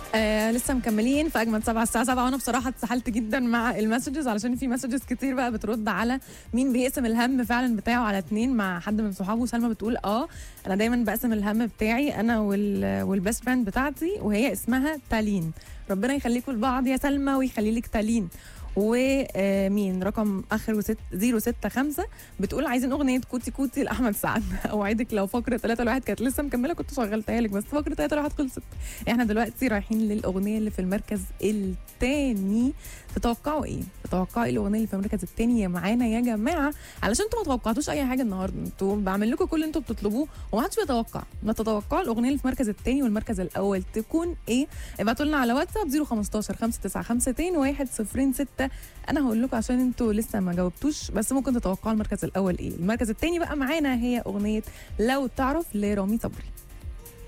آه لسه مكملين في اجمل سبعة الساعه 7 وانا بصراحه اتسحلت جدا مع المسجز علشان في مسجز كتير بقى بترد على مين بيقسم الهم فعلا بتاعه على اتنين مع حد من صحابه سلمى بتقول اه انا دايما بقسم الهم بتاعي انا وال والبيست فريند بتاعتي وهي اسمها تالين ربنا يخليكم لبعض يا سلمى ويخلي لك تالين ومين رقم اخر 065 بتقول عايزين اغنيه كوتي كوتي لاحمد سعد اوعدك لو فقره 3 لواحد كانت لسه مكمله كنت شغلتها لك بس فقره 3 لواحد خلصت احنا دلوقتي رايحين للاغنيه اللي في المركز الثاني تتوقعوا ايه تتوقعوا ايه الاغنيه اللي في المركز الثاني معانا يا جماعه علشان انتوا ما توقعتوش اي حاجه النهارده انتوا بعمل لكم كل اللي انتوا بتطلبوه ومحدش بيتوقع ما تتوقعوا الاغنيه اللي في المركز الثاني والمركز الاول تكون ايه ابعتوا لنا على واتساب 015 595 106 انا هقول لكم عشان انتوا لسه ما جاوبتوش بس ممكن تتوقعوا المركز الاول ايه المركز الثاني بقى معانا هي اغنيه لو تعرف لرامي صبري